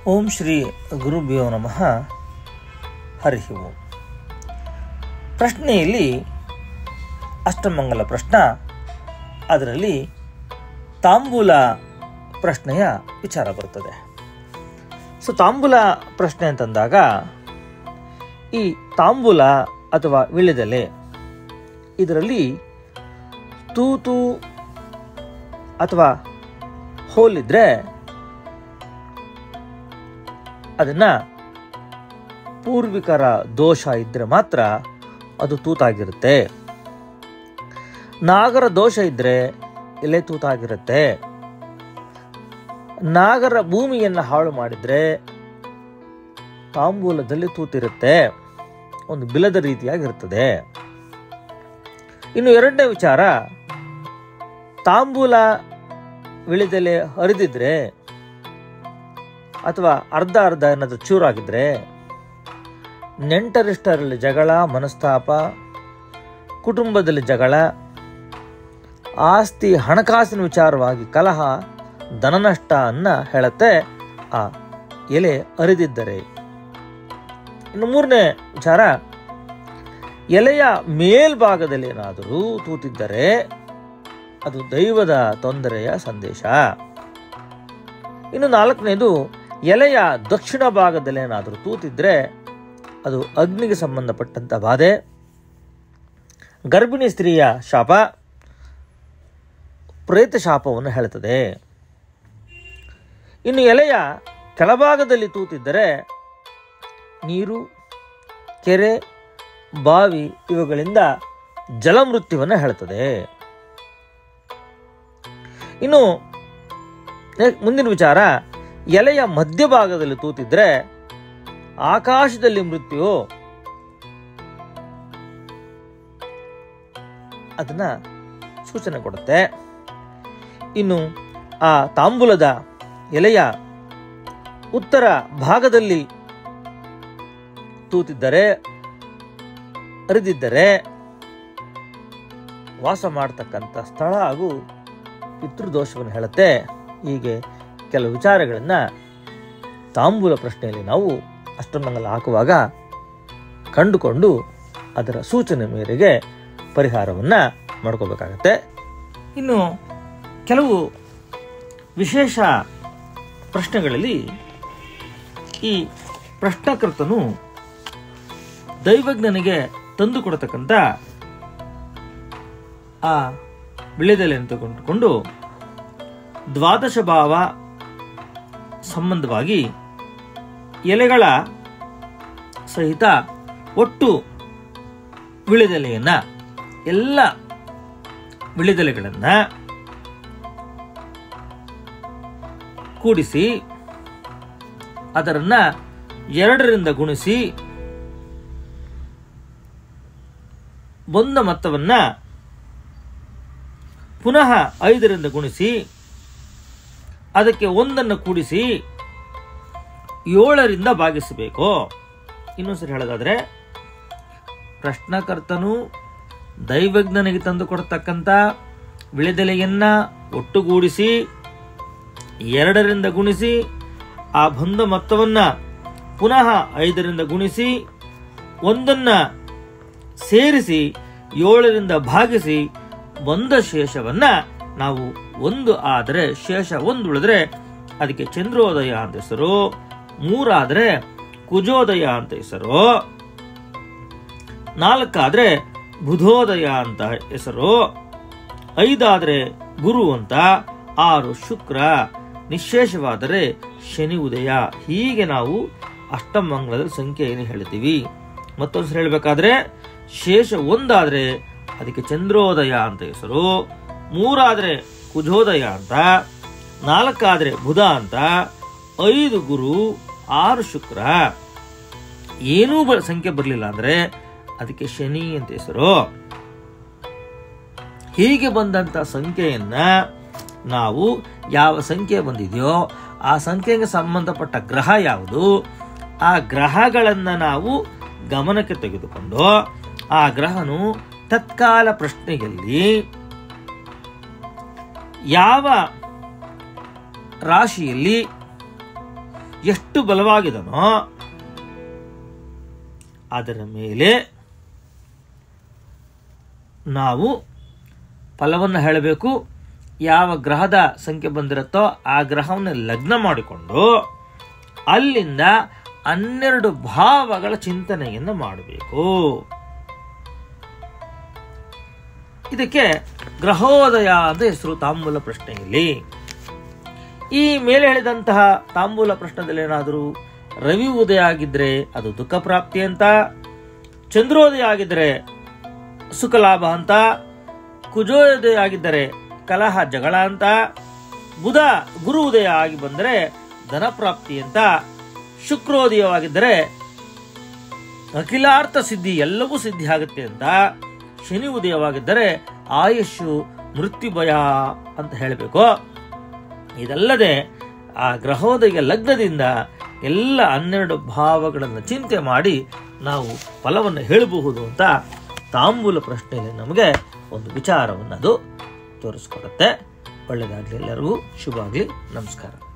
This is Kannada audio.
ಓಂ ಶ್ರೀ ಗುರುಭ್ಯೋ ನಮಃ ಹರಿ ಓಂ ಪ್ರಶ್ನೆಯಲ್ಲಿ ಅಷ್ಟಮಂಗಲ ಪ್ರಶ್ನ ಅದರಲ್ಲಿ ತಾಂಬೂಲ ಪ್ರಶ್ನೆಯ ವಿಚಾರ ಬರುತ್ತದೆ ಸೊ ತಾಂಬೂಲ ಪ್ರಶ್ನೆ ಅಂತಂದಾಗ ಈ ತಾಂಬೂಲ ಅಥವಾ ವಿಳೆದೆಲೆ ಇದರಲ್ಲಿ ತೂತು ಅಥವಾ ಹೋಲಿದ್ರೆ ಅದನ್ನ ಪೂರ್ವಿಕರ ದೋಷ ಇದ್ರೆ ಮಾತ್ರ ಅದು ತೂತಾಗಿರುತ್ತೆ ನಾಗರ ದೋಷ ಇದ್ರೆ ಎಲೆ ತೂತಾಗಿರುತ್ತೆ ನಾಗರ ಭೂಮಿಯನ್ನು ಹಾಳು ಮಾಡಿದ್ರೆ ತಾಂಬೂಲದಲ್ಲಿ ತೂತಿರುತ್ತೆ ಒಂದು ಬಿಲದ ರೀತಿಯಾಗಿರ್ತದೆ ಇನ್ನು ಎರಡನೇ ವಿಚಾರ ತಾಂಬೂಲ ವಿಳಿದೆಲೆ ಹರಿದಿದ್ರೆ ಅಥವಾ ಅರ್ಧ ಅರ್ಧ ಏನಾದರೂ ಚೂರಾಗಿದ್ರೆ ನೆಂಟರಿಷ್ಟರಲ್ಲಿ ಜಗಳ ಮನಸ್ತಾಪ ಕುಟುಂಬದಲ್ಲಿ ಜಗಳ ಆಸ್ತಿ ಹಣಕಾಸಿನ ವಿಚಾರವಾಗಿ ಕಲಹ ಧನನಷ್ಟ ಅನ್ನ ಹೇಳುತ್ತೆ ಆ ಎಲೆ ಅರಿದಿದ್ದರೆ ಇನ್ನು ಮೂರನೇ ವಿಚಾರ ಎಲೆಯ ಮೇಲ್ಭಾಗದಲ್ಲಿ ಏನಾದರೂ ತೂತಿದ್ದರೆ ಅದು ದೈವದ ತೊಂದರೆಯ ಸಂದೇಶ ಇನ್ನು ನಾಲ್ಕನೇದು ಎಲೆಯ ದಕ್ಷಿಣ ಭಾಗದಲ್ಲಿ ಏನಾದರೂ ತೂತಿದ್ರೆ ಅದು ಅಗ್ನಿಗೆ ಸಂಬಂಧಪಟ್ಟಂತ ಬಾಧೆ ಗರ್ಭಿಣಿ ಸ್ತ್ರೀಯ ಶಾಪ ಪ್ರೇತ ಶಾಪವನ್ನು ಹೇಳುತ್ತದೆ ಇನ್ನು ಎಲೆಯ ಕೆಳಭಾಗದಲ್ಲಿ ತೂತಿದ್ದರೆ ನೀರು ಕೆರೆ ಬಾವಿ ಇವುಗಳಿಂದ ಜಲಮೃತ್ಯುವನ್ನು ಹೇಳುತ್ತದೆ ಇನ್ನು ಮುಂದಿನ ವಿಚಾರ ಎಲೆಯ ಮಧ್ಯಭಾಗದಲ್ಲಿ ತೂತಿದ್ರೆ ಆಕಾಶದಲ್ಲಿ ಮೃತ್ಯು ಅದನ್ನ ಸೂಚನೆ ಕೊಡುತ್ತೆ ಇನ್ನು ಆ ತಾಂಬೂಲದ ಎಲೆಯ ಉತ್ತರ ಭಾಗದಲ್ಲಿ ತೂತಿದ್ದರೆ ಅರಿದಿದ್ದರೆ ವಾಸ ಮಾಡತಕ್ಕಂಥ ಸ್ಥಳ ಹಾಗೂ ಪಿತೃದೋಷವನ್ನು ಹೇಳುತ್ತೆ ಹೀಗೆ ಕೆಲವು ವಿಚಾರಗಳನ್ನು ತಾಂಬೂಲ ಪ್ರಶ್ನೆಯಲ್ಲಿ ನಾವು ಅಷ್ಟಮಂಗಲ ಹಾಕುವಾಗ ಕಂಡುಕೊಂಡು ಅದರ ಸೂಚನೆ ಮೇರೆಗೆ ಪರಿಹಾರವನ್ನು ಮಾಡ್ಕೋಬೇಕಾಗತ್ತೆ ಇನ್ನು ಕೆಲವು ವಿಶೇಷ ಪ್ರಶ್ನೆಗಳಲ್ಲಿ ಈ ಪ್ರಶ್ನಕರ್ತನು ದೈವಜ್ಞನಿಗೆ ತಂದು ಕೊಡತಕ್ಕಂಥ ಆ ವಿಳೆದೆಲೆಯನ್ನು ತೆಗೆದುಕೊಂಡು ದ್ವಾದಶ ಭಾವ ಸಂಬಂಧವಾಗಿ ಎಲೆಗಳ ಸಹಿತ ಒಟ್ಟು ವಿಳೆದೆಲೆಯನ್ನ ಎಲ್ಲ ವಿಳೆದೆಲೆಗಳನ್ನ ಕೂಡಿಸಿ ಅದರನ್ನ ಎರಡರಿಂದ ಗುಣಿಸಿ ಬಂದ ಮೊತ್ತವನ್ನ ಪುನಃ ಐದರಿಂದ ಗುಣಿಸಿ ಅದಕ್ಕೆ ಒಂದನ್ನು ಕೂಡಿಸಿ ಏಳರಿಂದ ಭಾಗಿಸಬೇಕು ಇನ್ನೊಂದ್ಸರಿ ಹೇಳೋದಾದ್ರೆ ಪ್ರಶ್ನಕರ್ತನು ದೈವಜ್ಞನಿಗೆ ತಂದು ಕೊಡತಕ್ಕಂಥ ವಿಳೆದೆಲೆಯನ್ನ ಒಟ್ಟುಗೂಡಿಸಿ ಎರಡರಿಂದ ಗುಣಿಸಿ ಆ ಬಂದ ಮೊತ್ತವನ್ನ ಪುನಃ ಐದರಿಂದ ಗುಣಿಸಿ ಒಂದನ್ನ ಸೇರಿಸಿ ಏಳರಿಂದ ಭಾಗಿಸಿ ಬಂದ ಶೇಷವನ್ನ ನಾವು ಒಂದು ಆದರೆ ಶೇಷ ಒಂದು ಉಳಿದ್ರೆ ಅದಕ್ಕೆ ಚಂದ್ರೋದಯ ಅಂತ ಹೆಸರು ಮೂರಾದ್ರೆ ಕುಜೋದಯ ಅಂತ ಹೆಸರು ನಾಲ್ಕಾದ್ರೆ ಬುಧೋದಯ ಅಂತ ಹೆಸರು ಐದಾದ್ರೆ ಗುರು ಅಂತ ಆರು ಶುಕ್ರ ನಿಶೇಷವಾದರೆ ಶನಿ ಉದಯ ಹೀಗೆ ನಾವು ಅಷ್ಟಮಂಗಲದ ಸಂಖ್ಯೆಯನ್ನು ಹೇಳ್ತೀವಿ ಮತ್ತೊಂದ್ಸರಿ ಹೇಳಬೇಕಾದ್ರೆ ಶೇಷ ಒಂದಾದ್ರೆ ಅದಕ್ಕೆ ಚಂದ್ರೋದಯ ಅಂತ ಹೆಸರು ಮೂರಾದ್ರೆ ಕುಜೋದಯ ಅಂತ ನಾಲ್ಕಾದ್ರೆ ಬುಧ ಅಂತ ಐದು ಗುರು ಆರು ಶುಕ್ರ ಏನೂ ಬ ಸಂಖ್ಯೆ ಬರಲಿಲ್ಲ ಅಂದ್ರೆ ಅದಕ್ಕೆ ಶನಿ ಅಂತ ಹೆಸರು ಹೀಗೆ ಬಂದಂತ ಸಂಖ್ಯೆಯನ್ನ ನಾವು ಯಾವ ಸಂಖ್ಯೆ ಬಂದಿದೆಯೋ ಆ ಸಂಖ್ಯೆಗೆ ಸಂಬಂಧಪಟ್ಟ ಗ್ರಹ ಯಾವುದು ಆ ಗ್ರಹಗಳನ್ನ ನಾವು ಗಮನಕ್ಕೆ ತೆಗೆದುಕೊಂಡು ಆ ಗ್ರಹನು ತತ್ಕಾಲ ಪ್ರಶ್ನೆಯಲ್ಲಿ ಯಾವ ರಾಶಿಯಲ್ಲಿ ಎಷ್ಟು ಬಲವಾಗಿದನೋ ಅದರ ಮೇಲೆ ನಾವು ಫಲವನ್ನು ಹೇಳಬೇಕು ಯಾವ ಗ್ರಹದ ಸಂಖ್ಯೆ ಬಂದಿರುತ್ತೋ ಆ ಗ್ರಹವನ್ನು ಲಗ್ನ ಮಾಡಿಕೊಂಡು ಅಲ್ಲಿಂದ ಹನ್ನೆರಡು ಭಾವಗಳ ಚಿಂತನೆಯನ್ನು ಮಾಡಬೇಕು ಇದಕ್ಕೆ ಗ್ರಹೋದಯ ಅಂತ ಹೆಸರು ತಾಂಬೂಲ ಪ್ರಶ್ನೆಯಲ್ಲಿ ಈ ಮೇಲೆ ಹೇಳಿದಂತಹ ತಾಂಬೂಲ ಪ್ರಶ್ನದಲ್ಲಿ ಏನಾದರೂ ರವಿ ಉದಯ ಆಗಿದ್ರೆ ಅದು ದುಃಖ ಪ್ರಾಪ್ತಿ ಅಂತ ಚಂದ್ರೋದಯ ಆಗಿದ್ರೆ ಸುಖ ಲಾಭ ಅಂತ ಕುಜೋದಯ ಆಗಿದ್ದರೆ ಕಲಹ ಜಗಳ ಅಂತ ಬುಧ ಗುರು ಉದಯ ಆಗಿ ಬಂದರೆ ಧನ ಪ್ರಾಪ್ತಿ ಅಂತ ಶುಕ್ರೋದಯವಾಗಿದ್ದರೆ ಅಖಿಲಾರ್ಥ ಸಿದ್ಧಿ ಎಲ್ಲವೂ ಸಿದ್ಧಿ ಆಗುತ್ತೆ ಅಂತ ಶನಿ ಉದಯವಾಗಿದ್ದರೆ ಆಯುಷು ಮೃತ್ಯು ಭಯ ಅಂತ ಹೇಳಬೇಕು ಇದಲ್ಲದೆ ಆ ಗ್ರಹೋದಯ ಲಗ್ನದಿಂದ ಎಲ್ಲ ಹನ್ನೆರಡು ಭಾವಗಳನ್ನು ಚಿಂತೆ ಮಾಡಿ ನಾವು ಫಲವನ್ನು ಹೇಳಬಹುದು ಅಂತ ತಾಂಬೂಲ ಪ್ರಶ್ನೆಯಲ್ಲಿ ನಮಗೆ ಒಂದು ವಿಚಾರವನ್ನು ಅದು ತೋರಿಸ್ಕೊಡುತ್ತೆ ಒಳ್ಳೆಯದಾಗಲಿ ಎಲ್ಲರಿಗೂ ಶುಭ ಆಗಲಿ ನಮಸ್ಕಾರ